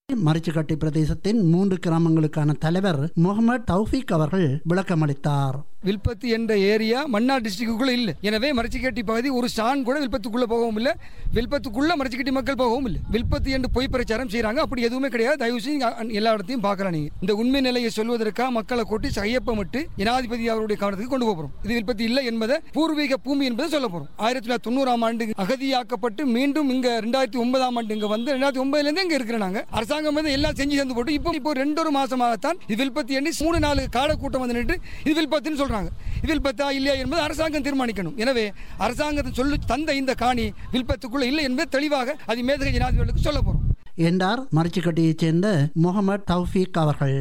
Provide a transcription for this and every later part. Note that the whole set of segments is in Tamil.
மரிச்சுக்கட்டி பிரதேசத்தின் மூன்று கிராமங்களுக்கான தலைவர் முகமது தௌஃபிக் அவர்கள் விளக்கமளித்தார் வில்பத்து என்ற ஏரியா மன்னார் டிஸ்ட்ரிக்டுக்குள்ள இல்ல எனவே மரச்சிக்கட்டி பகுதி ஒரு சான் கூட வில்பத்துக்குள்ள போகவும் இல்ல வில்பத்துக்குள்ள மரச்சிக்கட்டி மக்கள் போகவும் இல்ல வில்பத்து என்று பொய் பிரச்சாரம் செய்றாங்க அப்படி எதுவுமே கிடையாது தயவு செஞ்சு அ- எல்லா இடத்தையும் பார்க்கலாம் நீங்க இந்த உண்மை நிலையை சொல்வதற்காக மக்களை கொட்டி கையொப்பமிட்டு ஜனாதிபதி அவருடைய கவனத்துக்கு கொண்டு போறோம் இது வில்பத்து இல்லை என்பதை பூர்வீக பூமி என்பதை சொல்ல போறோம் ஆயிரத்தி தொள்ளாயிரத்தி தொண்ணூறாம் ஆண்டு அகதியாக்கப்பட்டு மீண்டும் இங்க ரெண்டாயிரத்தி ஒன்பதாம் ஆண்டு இங்க வந்து ரெண்டாயிரத்தி ஒன்பதுல இருந்து இங்க இருக்கிற நாங்க அரசாங்கம் வந்து எல்லாம் செஞ்சு தந்து போட்டு இப்போ இப்போ ரெண்டு ஒரு மாசமாகத்தான் இது வில்பத்து எண்ணி மூணு நாலு கால கூட்டம் வந்து நின்று இது வில்பத்துன்னு சொல்றாங்க இது வில்பத்தா இல்லையா என்பது அரசாங்கம் தீர்மானிக்கணும் எனவே அரசாங்கத்தை சொல்லி தந்த இந்த காணி வில்பத்துக்குள்ள இல்லை என்பது தெளிவாக அது மேதக ஜனாதிபதிகளுக்கு சொல்ல போறோம் என்றார் மரிச்சுக்கட்டியைச் சேர்ந்த முகமது தௌஃபீக் அவர்கள்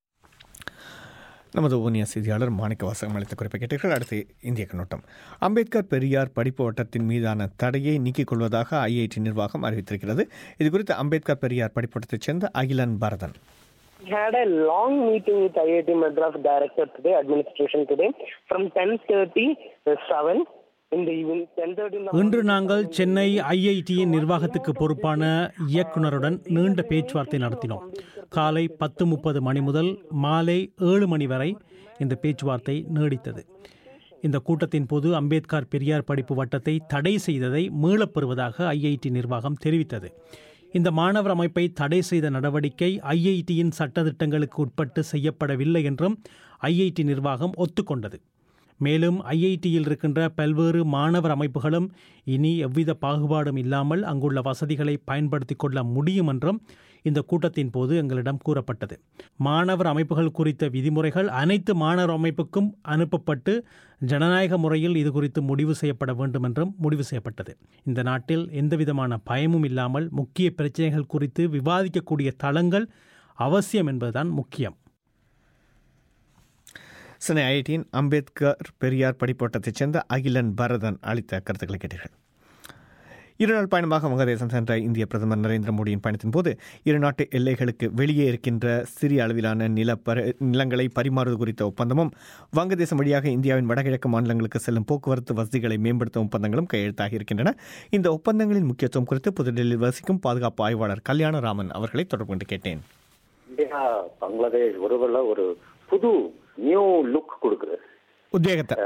நமது ஊனிய செய்தியாளர் மாணிக்க வாசகம் அளித்த குறிப்பை கேட்டீர்கள் அடுத்து இந்திய கண்ணோட்டம் அம்பேத்கர் பெரியார் படிப்பு வட்டத்தின் மீதான தடையை நீக்கிக் கொள்வதாக ஐஐடி நிர்வாகம் அறிவித்திருக்கிறது இது குறித்து அம்பேத்கர் பெரியார் படிப்பட்டத்தைச் சேர்ந்த Akilan Bharathan We had a long meeting with IIT Madras director today, administration today, from 10:30 to 7 in the evening. 10:30 in the இன்று morning. நாங்கள் சென்னை ஐஐடியின் நிர்வாகத்துக்கு பொறுப்பான இயக்குனருடன் நீண்ட பேச்சுவார்த்தை நடத்தினோம் காலை பத்து முப்பது மணி முதல் மாலை ஏழு மணி வரை இந்த பேச்சுவார்த்தை நீடித்தது இந்த கூட்டத்தின் போது அம்பேத்கர் பெரியார் படிப்பு வட்டத்தை தடை செய்ததை மீளப் பெறுவதாக ஐஐடி நிர்வாகம் தெரிவித்தது இந்த மாணவர் அமைப்பை தடை செய்த நடவடிக்கை ஐஐடியின் சட்டத்திட்டங்களுக்கு உட்பட்டு செய்யப்படவில்லை என்றும் ஐஐடி நிர்வாகம் ஒத்துக்கொண்டது மேலும் ஐஐடியில் இருக்கின்ற பல்வேறு மாணவர் அமைப்புகளும் இனி எவ்வித பாகுபாடும் இல்லாமல் அங்குள்ள வசதிகளை பயன்படுத்திக் கொள்ள முடியும் என்றும் இந்த கூட்டத்தின் போது எங்களிடம் கூறப்பட்டது மாணவர் அமைப்புகள் குறித்த விதிமுறைகள் அனைத்து மாணவர் அமைப்புக்கும் அனுப்பப்பட்டு ஜனநாயக முறையில் இது குறித்து முடிவு செய்யப்பட வேண்டும் என்றும் முடிவு செய்யப்பட்டது இந்த நாட்டில் எந்தவிதமான பயமும் இல்லாமல் முக்கிய பிரச்சனைகள் குறித்து விவாதிக்கக்கூடிய தளங்கள் அவசியம் என்பதுதான் முக்கியம் சென்னை ஐஐடியின் அம்பேத்கர் பெரியார் படிப்போட்டத்தைச் சேர்ந்த அகிலன் பரதன் அளித்த கருத்துக்களை கேட்டீர்கள் இருநாள் பயணமாக வங்கதேசம் சென்ற இந்திய பிரதமர் நரேந்திர மோடியின் பயணத்தின் போது இரு நாட்டு எல்லைகளுக்கு வெளியே இருக்கின்ற சிறிய அளவிலான நிலப்பர நிலங்களை பரிமாறுவது குறித்த ஒப்பந்தமும் வங்கதேசம் வழியாக இந்தியாவின் வடகிழக்கு மாநிலங்களுக்கு செல்லும் போக்குவரத்து வசதிகளை மேம்படுத்தும் ஒப்பந்தங்களும் கையெழுத்தாகி இருக்கின்றன இந்த ஒப்பந்தங்களின் முக்கியத்துவம் குறித்து புதுடெல்லியில் வசிக்கும் பாதுகாப்பு ஆய்வாளர் கல்யாணராமன் அவர்களை தொடர்பு கொண்டு கேட்டேன் இந்தியா பங்களாதேஷ் உறவுல ஒரு புது நியூ லுக் கொடுக்குது உத்வேகத்தை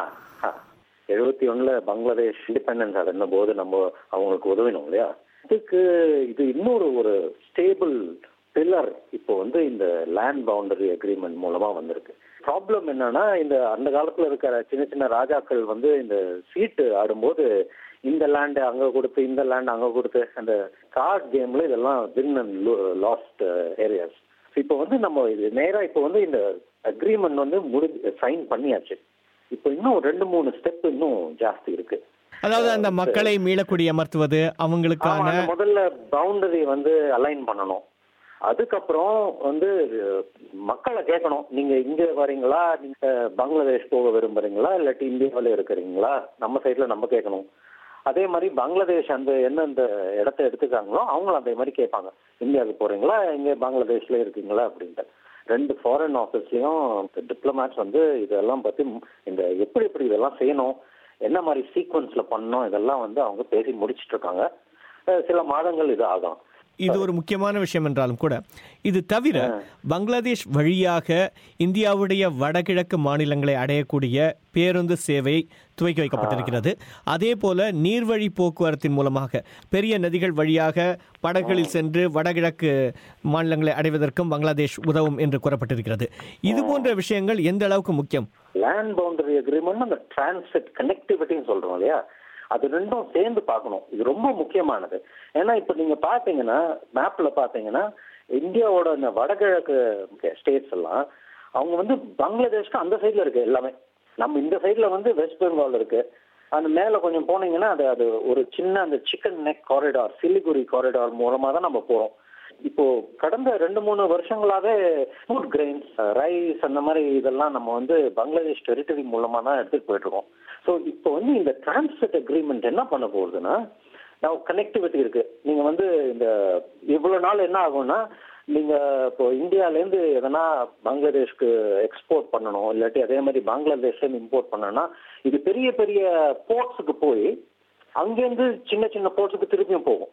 எழுபத்தி ஒண்ணுல பங்களாதேஷ் இண்டிபெண்டன்ஸ் அடைந்த போது நம்ம அவங்களுக்கு உதவினோம் இல்லையா இதுக்கு இது இன்னொரு ஒரு ஸ்டேபிள் பில்லர் இப்போ வந்து இந்த லேண்ட் பவுண்டரி அக்ரிமெண்ட் மூலமா வந்திருக்கு ப்ராப்ளம் என்னன்னா இந்த அந்த காலத்துல இருக்கிற சின்ன சின்ன ராஜாக்கள் வந்து இந்த சீட்டு ஆடும்போது இந்த லேண்ட் அங்க கொடுத்து இந்த லேண்ட் அங்க கொடுத்து அந்த கார்ட் கேம்ல இதெல்லாம் வின் அண்ட் லாஸ்ட் ஏரியாஸ் இப்போ வந்து நம்ம இது நேரா இப்போ வந்து இந்த அக்ரிமெண்ட் வந்து முடி சைன் பண்ணியாச்சு இப்போ இன்னும் ரெண்டு மூணு ஸ்டெப் இன்னும் ஜாஸ்தி இருக்கு அதாவது அந்த மக்களை மீளக்குடி அமர்த்துவது அவங்களுக்கான ஆமா, அந்த முதல்ல பவுண்டரி வந்து அலைன் பண்ணணும் அதுக்கப்புறம் வந்து அஹ், மக்களை கேட்கணும் நீங்க இங்க வரீங்களா நீங்க பங்களாதேஷ் போக விரும்புறீங்களா இல்லாட்டி இந்தியாவில இருக்கிறீங்களா நம்ம சைட்ல நம்ம கேட்கணும் அதே மாதிரி பங்களாதேஷ் அந்த எந்தெந்த இடத்த எடுத்துக்காங்களோ அவங்களும் அதே மாதிரி கேட்பாங்க இந்தியாவுக்கு போறீங்களா இங்க பங்களாதேஷ்ல இருக்கீங்களா அப்படின்ட்டு ரெண்டு ஃபாரின் ஆஃபீஸ்லயும் டிப்ளமேட்ஸ் வந்து இதெல்லாம் பத்தி இந்த எப்படி எப்படி இதெல்லாம் செய்யணும் என்ன மாதிரி சீக்வன்ஸ்ல பண்ணணும் இதெல்லாம் வந்து அவங்க பேசி முடிச்சிட்டு இருக்காங்க அஹ் சில மாதங்கள் இது ஆகும் இது ஒரு முக்கியமான விஷயம் என்றாலும் கூட இது தவிர பங்களாதேஷ் வழியாக இந்தியாவுடைய வடகிழக்கு மாநிலங்களை அடையக்கூடிய பேருந்து சேவை துவக்கி வைக்கப்பட்டிருக்கிறது அதே போல நீர்வழி போக்குவரத்தின் மூலமாக பெரிய நதிகள் வழியாக படகுகளில் சென்று வடகிழக்கு மாநிலங்களை அடைவதற்கும் பங்களாதேஷ் உதவும் என்று கூறப்பட்டிருக்கிறது இது போன்ற விஷயங்கள் எந்த அளவுக்கு முக்கியம் லேண்ட் பவுண்டரி அக்ரிமெண்ட் அந்த டிரான்சிட் கனெக்டிவிட்டின்னு சொல்றோம் இல்லையா அது ரெண்டும் சேர்ந்து பார்க்கணும் இது ரொம்ப முக்கியமானது ஏன்னா இப்ப நீங்க பாத்தீங்கன்னா மேப்ல பாத்தீங்கன்னா இந்தியாவோட இந்த வடகிழக்கு ஸ்டேட்ஸ் எல்லாம் அவங்க வந்து பங்களாதேஷ்க்கு அந்த சைடுல இருக்கு எல்லாமே நம்ம இந்த சைடுல வந்து வெஸ்ட் பெங்கால் இருக்கு அந்த மேல கொஞ்சம் போனீங்கன்னா அது அது ஒரு சின்ன அந்த chicken neck corridor Siliguri corridor மூலமா தான் நம்ம போறோம் இப்போ கடந்த ரெண்டு மூணு வருஷங்களாவே ஃபுட் கிரெயின்ஸ் ரைஸ் அந்த மாதிரி இதெல்லாம் நம்ம வந்து பங்களாதேஷ் டெரிட்டரி மூலமா தான் எடுத்துட்டு போயிட்டு இருக்கோம் ஸோ இப்போ வந்து இந்த டிரான்ஸ்போர்ட் அக்ரிமெண்ட் என்ன பண்ண போகுதுன்னா நான் கனெக்டிவிட்டி இருக்கு நீங்க வந்து இந்த இவ்வளவு நாள் என்ன ஆகும்னா நீங்க இப்போ இந்தியால இருந்து எதனா பங்களாதேஷ்க்கு எக்ஸ்போர்ட் பண்ணணும் இல்லாட்டி அதே மாதிரி பங்களாதேஷ்ல இருந்து இம்போர்ட் பண்ணணும்னா இது பெரிய பெரிய போர்ட்ஸுக்கு போய் அங்கேருந்து சின்ன சின்ன போர்ட்ஸுக்கு திருப்பியும் போகும்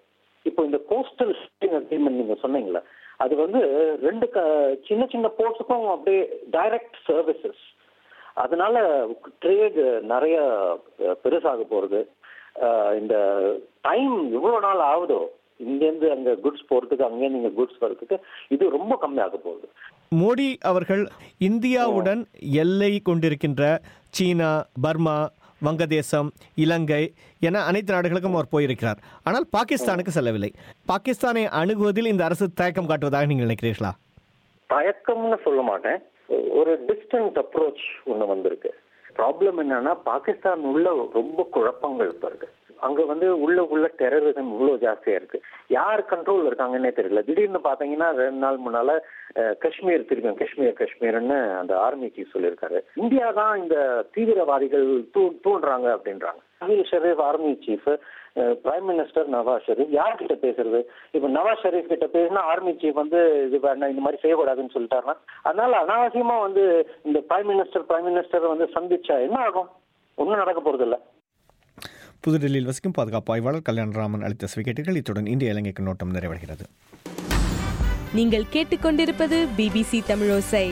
இப்போ இந்த கோஸ்டல் ஷிப்பிங் அக்ரிமெண்ட் நீங்க சொன்னீங்களா அது வந்து ரெண்டு க சின்ன சின்ன போர்ட்ஸுக்கும் அப்படியே டைரக்ட் சர்வீசஸ் அதனால ட்ரேட் நிறைய அஹ், பெருசாக போறது அஹ், இந்த டைம் எவ்வளவு நாள் ஆகுதோ இங்கேருந்து அங்க குட்ஸ் போறதுக்கு அங்கேருந்து இங்க குட்ஸ் வர்றதுக்கு இது ரொம்ப கம்மியாக போகுது மோடி அவர்கள் இந்தியாவுடன் எல்லை கொண்டிருக்கின்ற சீனா பர்மா வங்கதேசம் இலங்கை என அனைத்து நாடுகளுக்கும் அவர் போயிருக்கிறார் ஆனால் பாகிஸ்தானுக்கு செல்லவில்லை பாகிஸ்தானை அணுகுவதில் இந்த அரசு தயக்கம் காட்டுவதாக நீங்கள் நினைக்கிறீர்களா தயக்கம்னு சொல்ல மாட்டேன் ஒரு டிஸ்டன்ஸ் அப்ரோச் ஒண்ணு வந்திருக்கு ப்ராப்ளம் என்னன்னா பாகிஸ்தான் உள்ள ரொம்ப குழப்பங்கள் இப்ப இருக்கு அங்க வந்து உள்ள உள்ள டெரரிசம் இவ்வளவு ஜாஸ்தியா இருக்கு யார் கண்ட்ரோல் இருக்காங்கன்னே தெரியல திடீர்னு பாத்தீங்கன்னா ரெண்டு நாள் முன்னால அஹ், காஷ்மீர் திரும்பி காஷ்மீர் காஷ்மீர்னு அந்த ஆர்மி சீஃப் சொல்லியிருக்காரு இந்தியா தான் இந்த தீவிரவாதிகள் தூ தூண்டுறாங்க அப்படின்றாங்க Akil Sharif army chief prime minister Nawaz Sharif யார்கிட்ட பேசுறது இப்ப நவாஸ் ஷெரீப் கிட்ட பேசினா ஆர்மி சீஃப் வந்து இது வேண்டாம் இந்த மாதிரி செய்யக்கூடாதுன்னு சொல்லிட்டாருன்னா அதனால அனாவசியமா வந்து இந்த பிரைம் மினிஸ்டர் பிரைம் மினிஸ்டர் வந்து சந்திச்சா என்ன ஆகும் ஒன்றும் நடக்க போறது இல்ல புதுடெல்லியில் வசிக்கும் பாதுகாப்பு ஆய்வாளர் கல்யாணராமன் அளித்த சுவிகேட்டுகள் இத்துடன் இந்திய இலங்கைக்கு நோட்டம் நிறைவடைகிறது நீங்கள் கேட்டுக்கொண்டிருப்பது பிபிசி தமிழோசை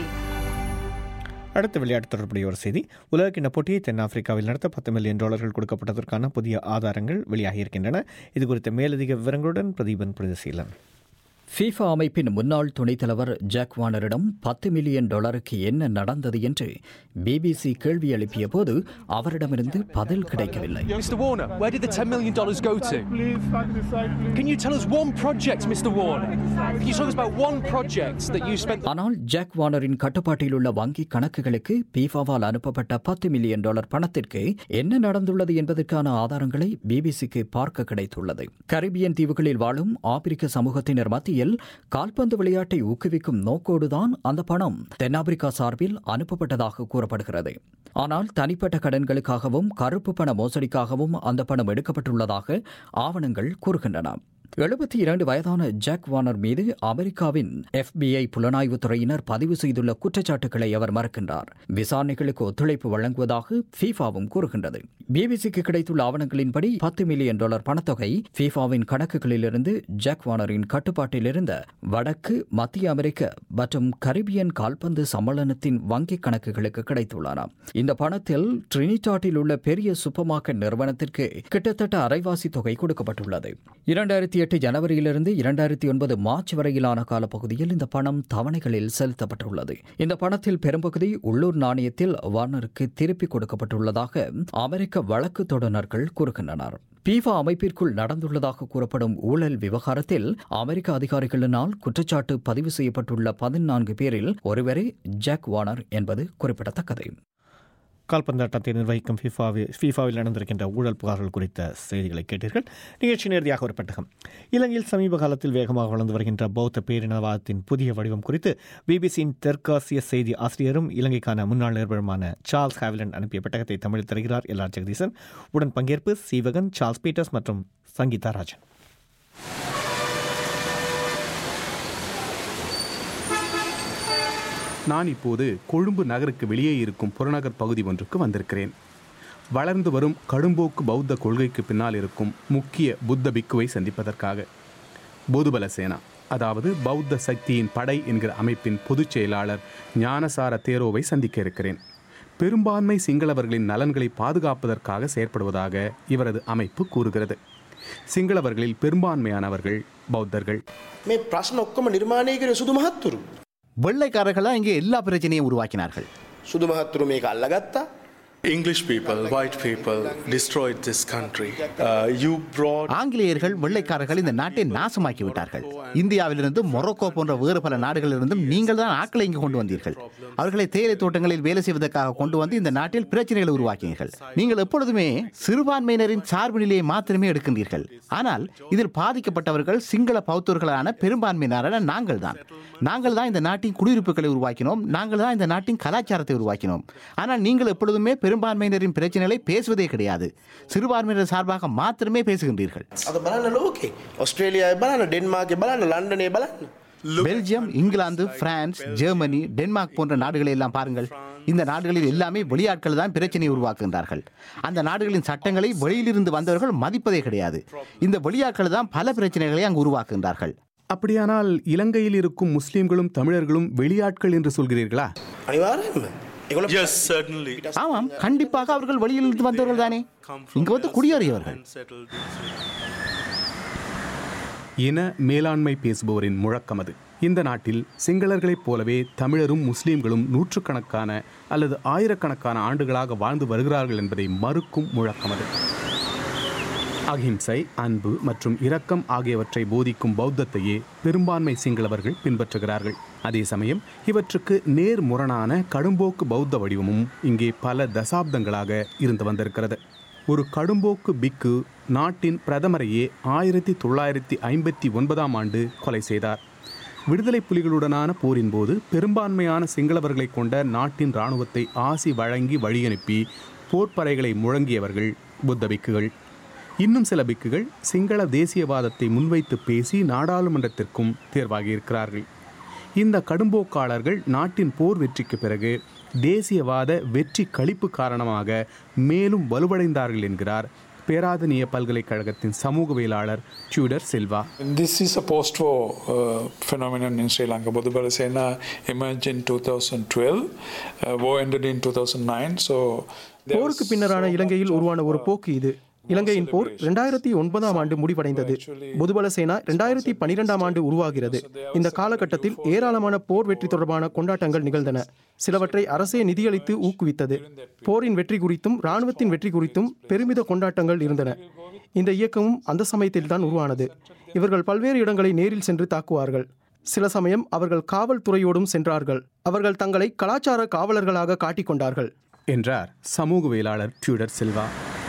அடுத்த விளையாட்டு தொடர்புடைய ஒரு செய்தி உலகக்கிண்ண போட்டியை தென்னாப்பிரிக்காவில் நடத்த பத்து மில்லியன் டாலர்கள் கொடுக்கப்பட்டதற்கான புதிய ஆதாரங்கள் வெளியாகியிருக்கின்றன இது குறித்த மேலதிக விவரங்களுடன் பிரதீபன் பிரதிசீலன் ஃபீஃபா அமைப்பின் முன்னாள் துணைத் தலைவர் ஜாக் வானரிடம் பத்து மில்லியன் டாலருக்கு என்ன நடந்தது என்று பிபிசி கேள்வி எழுப்பிய போது அவரிடமிருந்து பதில் கிடைக்கவில்லை Mr. Warner, where did the $10 million go to? Can you tell us one project, Mr. Warner? Can you talk us about one project that you spent ஆனால் ஜாக் வானரின் கட்டுப்பாட்டில் உள்ள வங்கி கணக்குகளுக்கு பீஃபாவால் அனுப்பப்பட்ட பத்து மில்லியன் டாலர் பணத்திற்கு என்ன நடந்துள்ளது என்பதற்கான ஆதாரங்களை பிபிசிக்கு பார்க்க கிடைத்துள்ளது கரிபியன் தீவுகளில் வாழும் ஆப்பிரிக்க சமூகத்தினர் மத்தியில் கால்பந்து விளையாட்டை ஊக்குவிக்கும் நோக்கோடுதான் அந்த பணம் தென்னாப்பிரிக்கா சார்பில் அனுப்பப்பட்டதாக கூறப்படுகிறது ஆனால் தனிப்பட்ட கடன்களுக்காகவும் கருப்பு பண மோசடிக்காகவும் அந்த பணம் எடுக்கப்பட்டுள்ளதாக ஆவணங்கள் கூறுகின்றன எழுபத்தி இரண்டு வயதான ஜாக் வார்னர் மீது அமெரிக்காவின் எஃபிஐ புலனாய்வுத் துறையினர் பதிவு செய்துள்ள குற்றச்சாட்டுகளை அவர் மறுக்கின்றார் விசாரணைகளுக்கு ஒத்துழைப்பு வழங்குவதாக ஃபீஃபாவும் கூறுகின்றது பிபிசிக்கு கிடைத்துள்ள ஆவணங்களின்படி பத்து மில்லியன் டாலர் பணத்தொகை ஃபீஃபாவின் கணக்குகளிலிருந்து ஜாக் வார்னரின் கட்டுப்பாட்டில் இருந்த வடக்கு மத்திய அமெரிக்க மற்றும் கரிபியன் கால்பந்து சம்மேளனத்தின் வங்கிக் கணக்குகளுக்கு கிடைத்துள்ளன இந்த பணத்தில் ட்ரினிடாட்டில் உள்ள பெரிய சூப்பர் மார்க்கெட் நிறுவனத்திற்கு கிட்டத்தட்ட அரைவாசி தொகை கொடுக்கப்பட்டுள்ளது இரண்டாயிரத்தி எட்டு ஜனவரியிலிருந்து இரண்டாயிரத்தி ஒன்பது மார்ச் வரையிலான காலப்பகுதியில் இந்த பணம் தவணைகளில் செலுத்தப்பட்டுள்ளது இந்த பணத்தில் பெரும்பகுதி உள்ளூர் நாணயத்தில் வார்னருக்கு திருப்பிக் கொடுக்கப்பட்டுள்ளதாக அமெரிக்க வழக்கு தொடர்நர்கள் கூறுகின்றனர் பீஃபா அமைப்பிற்குள் நடந்துள்ளதாக கூறப்படும் ஊழல் விவகாரத்தில் அமெரிக்க அதிகாரிகளினால் குற்றச்சாட்டு பதிவு செய்யப்பட்டுள்ள பதினான்கு பேரில் ஒருவரே ஜாக் வார்னர் என்பது குறிப்பிடத்தக்கது கால்பந்தாட்டத்தை நிர்வகிக்கும் ஃபிஃபாவில் ஃபீஃபாவில் நடந்திருக்கின்ற ஊழல் புகார்கள் குறித்த செய்திகளை கேட்டீர்கள் நிகழ்ச்சி நேரடியாக ஒரு பெட்டகம் இலங்கையில் சமீப காலத்தில் வேகமாக வளர்ந்து வருகின்ற பௌத்த பேரினவாதத்தின் புதிய வடிவம் குறித்து பிபிசியின் தெற்காசிய செய்தி ஆசிரியரும் இலங்கைக்கான முன்னாள் நிருபருமான சார்ல்ஸ் ஹாவிலன் அனுப்பிய பெட்டகத்தை தமிழில் தருகிறார் எல் ஆர் ஜெகதீசன் உடன் பங்கேற்பு சீவகன் சார்ல்ஸ் பீட்டர்ஸ் மற்றும் சங்கீதா ராஜன் நான் இப்போது கொழும்பு நகருக்கு வெளியே இருக்கும் புறநகர் பகுதி ஒன்றுக்கு வந்திருக்கிறேன் வளர்ந்து வரும் கடும்போக்கு பௌத்த கொள்கைக்கு பின்னால் இருக்கும் முக்கிய புத்த பிக்குவை சந்திப்பதற்காக போதுபல சேனா அதாவது பௌத்த சக்தியின் படை என்கிற அமைப்பின் பொதுச் செயலாளர் ஞானசார தேரோவை சந்திக்க இருக்கிறேன் பெரும்பான்மை சிங்களவர்களின் நலன்களை பாதுகாப்பதற்காக செயற்படுவதாக இவரது அமைப்பு கூறுகிறது சிங்களவர்களில் பெரும்பான்மையானவர்கள் பௌத்தர்கள் මේ ප්‍රශ්න ඔක්කොම නිර්මාණය කර සුදු මහත්තුරු. வெள்ளைக்காரர்களா இங்கே எல்லா பிரச்சனையும் உருவாக்கினார்கள் සුදු මහත්තුරු මේක අල්ලගත්තා English people, white people destroyed this country. Uh, you brought ஆங்கிலேயர்கள் வெள்ளைக்காரர்கள் இந்த நாட்டை நாசமாக்கி விட்டார்கள் இந்தியாவிலிருந்து மொரோக்கோ போன்ற வேறு பல நாடுகளிலிருந்தும் நீங்கள் தான் ஆட்களை இங்கு கொண்டு வந்தீர்கள் அவர்களை தேயிலை தோட்டங்களில் வேலை செய்வதற்காக கொண்டு வந்து இந்த நாட்டில் பிரச்சனைகளை உருவாக்கினீர்கள் நீங்கள் எப்பொழுதுமே சிறுபான்மையினரின் சார்பு நிலையை மாத்திரமே எடுக்கின்றீர்கள் ஆனால் இதில் பாதிக்கப்பட்டவர்கள் சிங்கள பௌத்தர்களான பெரும்பான்மையினரான நாங்கள் தான் நாங்கள் தான் இந்த நாட்டின் குடியிருப்புகளை உருவாக்கினோம் நாங்கள் தான் இந்த நாட்டின் கலாச்சாரத்தை உருவாக்கினோம் ஆனால் நீங்கள் எப்பொழுதுமே பெரும்பான்மையினரின் பிரச்சனைகளை பேசுவதே கிடையாது சிறுபான்மையினர் சார்பாக மாத்திரமே பேசுகின்றீர்கள் අද බලන්න ලෝකේ ඔස්ට්‍රේලියය බලන්න ඩෙන්මාර්කය බලන්න ලන්ඩනේ බලන්න. பெல்ஜியம் இங்கிலாந்து பிரான்ஸ் ஜெர்மனி டென்மார்க் போன்ற நாடுகளை எல்லாம் பாருங்கள் இந்த நாடுகளில் எல்லாமே வெளியாட்கள் தான் பிரச்சனையை உருவாக்குகின்றார்கள் அந்த நாடுகளின் சட்டங்களை வெளியிலிருந்து வந்தவர்கள் மதிப்பதே கிடையாது இந்த வெளியாட்கள் தான் பல பிரச்சனைகளை அங்கு உருவாக்குகின்றார்கள் அப்படியானால் இலங்கையில் இருக்கும் முஸ்லிம்களும் தமிழர்களும் வெளியாட்கள் என்று சொல்கிறீர்களா Yes, certainly. ஆமாம் கண்டிப்பாக அவர்கள் வெளியிலிருந்து வந்தவர்கள் தானே இங்கு வந்து குடியேறியவர்கள் இன மேலாண்மை பேசுபவரின் முழக்கம் அது இந்த நாட்டில் சிங்களர்களைப் போலவே தமிழரும் முஸ்லிம்களும் நூற்றுக்கணக்கான அல்லது ஆயிரக்கணக்கான ஆண்டுகளாக வாழ்ந்து வருகிறார்கள் என்பதை மறுக்கும் முழக்கம் அது அகிம்சை அன்பு மற்றும் இரக்கம் ஆகியவற்றை போதிக்கும் பௌத்தத்தையே பெரும்பான்மை சிங்களவர்கள் பின்பற்றுகிறார்கள் அதே சமயம் இவற்றுக்கு நேர்முரணான கடும்போக்கு பௌத்த வடிவமும் இங்கே பல தசாப்தங்களாக இருந்து வந்திருக்கிறது ஒரு கடும்போக்கு பிக்கு நாட்டின் பிரதமரையே ஆயிரத்தி தொள்ளாயிரத்தி ஐம்பத்தி ஒன்பதாம் ஆண்டு கொலை செய்தார் விடுதலை புலிகளுடனான போரின் போது பெரும்பான்மையான சிங்களவர்களை கொண்ட நாட்டின் இராணுவத்தை ஆசி வழங்கி வழியனுப்பி போர்ப்பறைகளை முழங்கியவர்கள் புத்த பிக்குகள் இன்னும் சில பிக்குகள் சிங்கள தேசியவாதத்தை முன்வைத்து பேசி நாடாளுமன்றத்திற்கும் தேர்வாகியிருக்கிறார்கள் இந்த கடும்போக்காளர்கள் நாட்டின் போர் வெற்றிக்கு பிறகு தேசியவாத வெற்றி கழிப்பு காரணமாக மேலும் வலுவடைந்தார்கள் என்கிறார் பேராதனிய பல்கலைக்கழகத்தின் சமூகவியலாளர் Tudor Silva This is a post-war uh, phenomenon in Sri Lanka. Bodhubala Sena emerged in 2012. Uh, war ended in 2009. So there was போருக்கு பின்னரான இலங்கையில் உருவான ஒரு போக்கு இது இலங்கையின் போர் இரண்டாயிரத்தி ஒன்பதாம் ஆண்டு முடிவடைந்தது பொதுபல சேனா இரண்டாயிரத்தி பனிரெண்டாம் ஆண்டு உருவாகிறது இந்த காலகட்டத்தில் ஏராளமான போர் வெற்றி தொடர்பான கொண்டாட்டங்கள் நிகழ்ந்தன சிலவற்றை அரசே நிதியளித்து ஊக்குவித்தது போரின் வெற்றி குறித்தும் இராணுவத்தின் வெற்றி குறித்தும் பெருமித கொண்டாட்டங்கள் இருந்தன இந்த இயக்கமும் அந்த சமயத்தில் தான் உருவானது இவர்கள் பல்வேறு இடங்களை நேரில் சென்று தாக்குவார்கள் சில சமயம் அவர்கள் காவல்துறையோடும் சென்றார்கள் அவர்கள் தங்களை கலாச்சார காவலர்களாக காட்டிக்கொண்டார்கள் என்றார் சமூகவியலாளர் டியூடர் சில்வா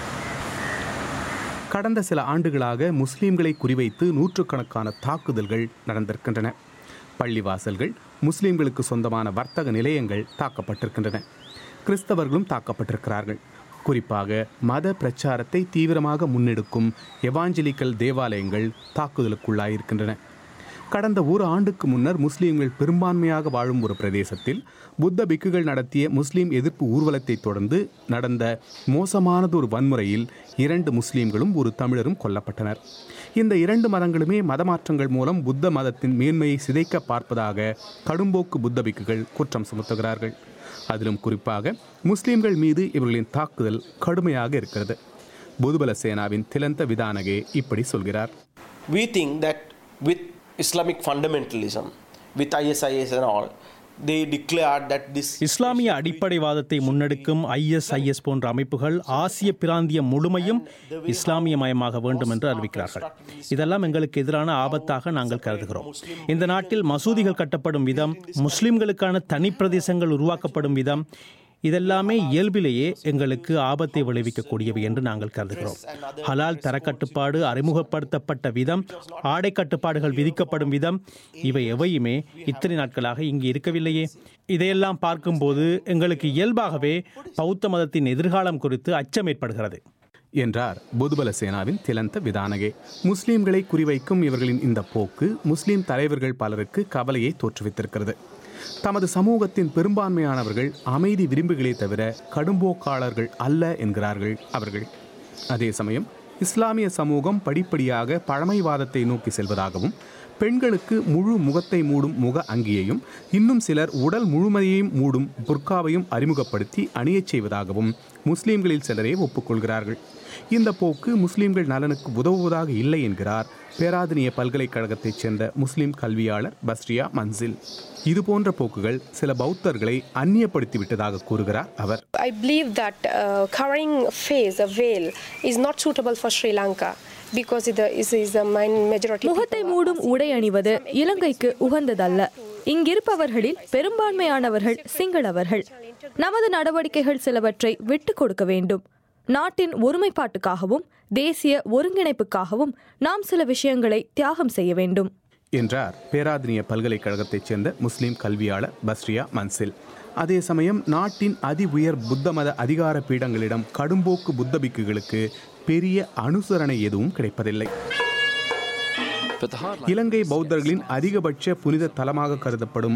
கடந்த சில ஆண்டுகளாக முஸ்லிம்களை குறிவைத்து நூற்றுக்கணக்கான தாக்குதல்கள் நடந்திருக்கின்றன பள்ளிவாசல்கள் முஸ்லிம்களுக்கு சொந்தமான வர்த்தக நிலையங்கள் தாக்கப்பட்டிருக்கின்றன கிறிஸ்தவர்களும் தாக்கப்பட்டிருக்கிறார்கள் குறிப்பாக மத பிரச்சாரத்தை தீவிரமாக முன்னெடுக்கும் எவாஞ்சலிக்கல் தேவாலயங்கள் தாக்குதலுக்குள்ளாயிருக்கின்றன கடந்த ஒரு ஆண்டுக்கு முன்னர் முஸ்லீம்கள் பெரும்பான்மையாக வாழும் ஒரு பிரதேசத்தில் புத்த பிக்குகள் நடத்திய முஸ்லீம் எதிர்ப்பு ஊர்வலத்தை தொடர்ந்து நடந்த மோசமானது ஒரு வன்முறையில் இரண்டு முஸ்லீம்களும் ஒரு தமிழரும் கொல்லப்பட்டனர் இந்த இரண்டு மதங்களுமே மதமாற்றங்கள் மூலம் புத்த மதத்தின் மேன்மையை சிதைக்க பார்ப்பதாக கடும்போக்கு புத்த பிக்குகள் குற்றம் சுமத்துகிறார்கள் அதிலும் குறிப்பாக முஸ்லீம்கள் மீது இவர்களின் தாக்குதல் கடுமையாக இருக்கிறது புதுபல சேனாவின் திலந்த விதானகே இப்படி சொல்கிறார் We think that with Islamic fundamentalism, with ISIS and all, they declared that this இஸ்லாமிய அடிப்படைவாதத்தை முன்னெடுக்கும் ஐஎஸ்ஐஎஸ் போன்ற அமைப்புகள் ஆசிய பிராந்தியம் முழுமையும் இஸ்லாமியமயமாக வேண்டும் என்று அறிவிக்கிறார்கள் இதெல்லாம் எங்களுக்கு எதிரான ஆபத்தாக நாங்கள் கருதுகிறோம் இந்த நாட்டில் மசூதிகள் கட்டப்படும் விதம் முஸ்லிம்களுக்கான தனி பிரதேசங்கள் உருவாக்கப்படும் விதம் இதெல்லாமே இயல்பிலேயே எங்களுக்கு ஆபத்தை விளைவிக்கக்கூடியவை என்று நாங்கள் கருதுகிறோம் ஹலால் தரக்கட்டுப்பாடு அறிமுகப்படுத்தப்பட்ட விதம் ஆடை கட்டுப்பாடுகள் விதிக்கப்படும் விதம் இவை எவையுமே இத்தனை நாட்களாக இங்கு இருக்கவில்லையே இதையெல்லாம் பார்க்கும்போது எங்களுக்கு இயல்பாகவே பௌத்த மதத்தின் எதிர்காலம் குறித்து அச்சம் ஏற்படுகிறது என்றார் பொதுபல சேனாவின் திலந்த விதானகே முஸ்லிம்களை குறிவைக்கும் இவர்களின் இந்த போக்கு முஸ்லிம் தலைவர்கள் பலருக்கு கவலையை தோற்றுவித்திருக்கிறது தமது சமூகத்தின் பெரும்பான்மையானவர்கள் அமைதி விரும்புகளே தவிர கடும்போக்காளர்கள் அல்ல என்கிறார்கள் அவர்கள் அதே சமயம் இஸ்லாமிய சமூகம் படிப்படியாக பழமைவாதத்தை நோக்கி செல்வதாகவும் பெண்களுக்கு முழு முகத்தை மூடும் முக அங்கியையும் இன்னும் சிலர் உடல் முழுமையையும் மூடும் புர்காவையும் அறிமுகப்படுத்தி அணியச் செய்வதாகவும் முஸ்லிம்களில் சிலரே ஒப்புக்கொள்கிறார்கள் இந்த போக்கு முஸ்லிம்கள் நலனுக்கு உதவுவதாக இல்லை என்கிறார் பேராதனிய பல்கலைக்கழகத்தைச் சேர்ந்த முஸ்லிம் கல்வியாளர் பஸ்ரியா மன்சில் இதுபோன்ற போக்குகள் சில பௌத்தர்களை அந்நியப்படுத்தி விட்டதாக கூறுகிறார் அவர் I believe that uh, covering face, a veil, is not suitable for Sri Lanka because it is, is a majority. முகத்தை மூடும் உடை அணிவது இலங்கைக்கு உகந்ததல்ல இங்கிருப்பவர்களில் பெரும்பான்மையானவர்கள் சிங்களவர்கள் நமது நடவடிக்கைகள் சிலவற்றை விட்டுக் கொடுக்க வேண்டும் நாட்டின் ஒருமைப்பாட்டுக்காகவும் தேசிய ஒருங்கிணைப்புக்காகவும் நாம் சில விஷயங்களை தியாகம் செய்ய வேண்டும் என்றார் பேராதனிய பல்கலைக்கழகத்தைச் சேர்ந்த முஸ்லிம் கல்வியாளர் பஸ்ரியா மன்சில் அதே சமயம் நாட்டின் அதி உயர் புத்த மத அதிகார பீடங்களிடம் கடும்போக்கு புத்த பிக்குகளுக்கு பெரிய அனுசரணை எதுவும் கிடைப்பதில்லை இலங்கை பௌத்தர்களின் அதிகபட்ச புனித தலமாக கருதப்படும்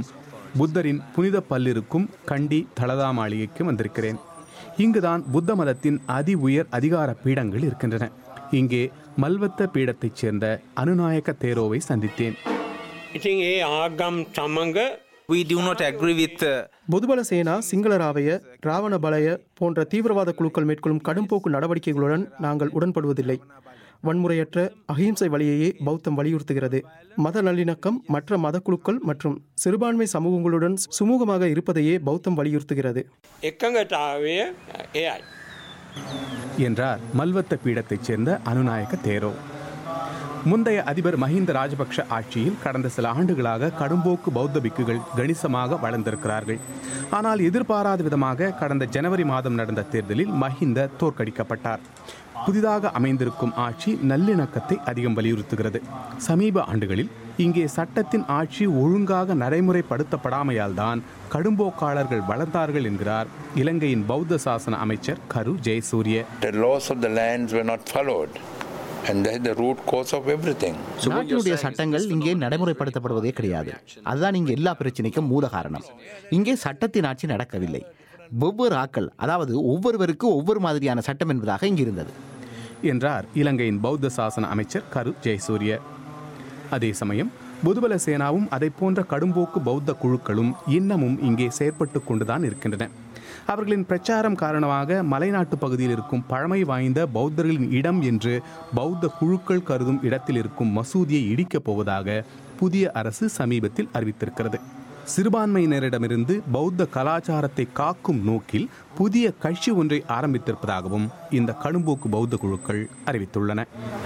புத்தரின் புனித பல்லிருக்கும் கண்டி தலதா மாளிகைக்கு வந்திருக்கிறேன் இங்குதான் புத்த மதத்தின் அதி உயர் அதிகார பீடங்கள் இருக்கின்றன இங்கே மல்வத்த பீடத்தைச் சேர்ந்த அனுநாயக்க தேரோவை சந்தித்தேன் ඉතින් ඒ ආගම් සමඟ We do not agree with uh, Bodu Bala சேனா சிங்களராவய ராவண பலய போன்ற தீவிரவாத குழுக்கள் மேற்கொள்ளும் கடும்போக்கு நடவடிக்கைகளுடன் நாங்கள் உடன்படுவதில்லை வன்முறையற்ற அகிம்சை வழியையே பௌத்தம் வலியுறுத்துகிறது மத நல்லிணக்கம் மற்ற மத குழுக்கள் மற்றும் சிறுபான்மை சமூகங்களுடன் சுமூகமாக இருப்பதையே பௌத்தம் வலியுறுத்துகிறது එකඟතාවය එයයි. என்றார் மல்வத்த பீடத்தைச் சேர்ந்த அனுநாயக்க தேரோ முந்தைய அதிபர் மஹிந்த ராஜபக்ஷ ஆட்சியில் கடந்த சில ஆண்டுகளாக கடும்போக்கு பௌத்த பிக்குகள் கணிசமாக வளர்ந்திருக்கிறார்கள் ஆனால் எதிர்பாராத விதமாக கடந்த ஜனவரி மாதம் நடந்த தேர்தலில் மஹிந்த தோற்கடிக்கப்பட்டார் புதிதாக அமைந்திருக்கும் ஆட்சி நல்லிணக்கத்தை அதிகம் வலியுறுத்துகிறது சமீப ஆண்டுகளில் இங்கே சட்டத்தின் ஆட்சி ஒழுங்காக நடைமுறைப்படுத்தப்படாமையால் தான் கடும்போக்காளர்கள் வளர்ந்தார்கள் என்கிறார் இலங்கையின் பௌத்த சாசன அமைச்சர் கரு Jayasuriya The laws of the lands were not followed. And that's the root cause of everything. நாட்டினுடைய சட்டங்கள் இங்கே நடைமுறைப்படுத்தப்படுவதே கிடையாது அதுதான் இங்கே எல்லா பிரச்சனைக்கும் மூல காரணம் இங்கே சட்டத்தின் ஆட்சி நடக்கவில்லை ஒவ்வொரு ஆக்கள் அதாவது ஒவ்வொருவருக்கும் ஒவ்வொரு மாதிரியான சட்டம் என்பதாக இங்கு இருந்தது என்றார் இலங்கையின் பௌத்த சாசன அமைச்சர் கரு ஜெயசூரிய அதே சமயம் புதுபல சேனாவும் அதை போன்ற கடும்போக்கு பௌத்த குழுக்களும் இன்னமும் இங்கே செயற்பட்டு கொண்டுதான் இருக்கின்றன அவர்களின் பிரச்சாரம் காரணமாக மலைநாட்டு பகுதியில் இருக்கும் பழமை வாய்ந்த பௌத்தர்களின் இடம் என்று பௌத்த குழுக்கள் கருதும் இடத்தில் இருக்கும் மசூதியை இடிக்கப் போவதாக புதிய அரசு சமீபத்தில் அறிவித்திருக்கிறது சிறுபான்மையினரிடமிருந்து பௌத்த கலாச்சாரத்தை காக்கும் நோக்கில் புதிய கட்சி ஒன்றை ஆரம்பித்திருப்பதாகவும் இந்த கடும்போக்கு பௌத்த குழுக்கள் அறிவித்துள்ளன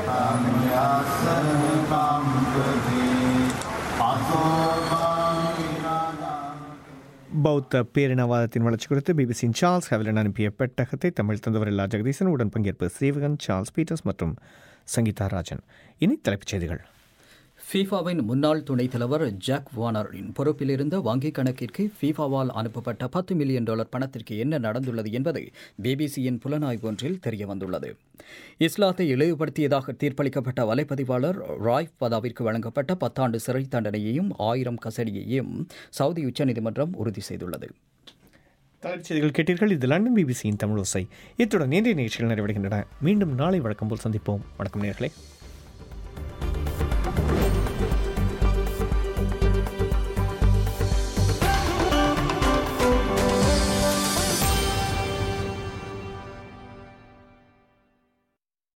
பௌத்த பேரினவாதத்தின் வளர்ச்சி குறித்து பிபிசியின் சார்ல்ஸ் ஹெவலன் அனுப்பிய பெட்டகத்தை தமிழ் தந்தவர் எல்லா ஜெகதீசன் உடன் பங்கேற்பு ஸ்ரீவகன் சார்ல்ஸ் பீட்டர்ஸ் மற்றும் சங்கீதா ராஜன் இனி தலைப்புச் செய்திகள் ஃபீஃபாவின் முன்னாள் துணைத் தலைவர் ஜாக் வானரின் பொறுப்பில் இருந்த வங்கிக் கணக்கிற்கு ஃபீஃபாவால் அனுப்பப்பட்ட பத்து மில்லியன் டாலர் பணத்திற்கு என்ன நடந்துள்ளது என்பது பிபிசியின் புலனாய்வு ஒன்றில் தெரியவந்துள்ளது இஸ்லாத்தை இழிவுபடுத்தியதாக தீர்ப்பளிக்கப்பட்ட வலைப்பதிவாளர் ராய்ஃப் பதாவிற்கு வழங்கப்பட்ட பத்தாண்டு சிறை தண்டனையையும் ஆயிரம் கசடியையும் சவுதி உச்சநீதிமன்றம் உறுதி செய்துள்ளது தலைப்புச் செய்திகள் கேட்டீர்கள் இது லண்டன் பிபிசியின் தமிழோசை இத்துடன் நேற்றைய நிகழ்ச்சிகள் நிறைவடைகின்றன மீண்டும் நாளை வழக்கம் போல் சந்திப்போம் வணக்கம் நேர்களே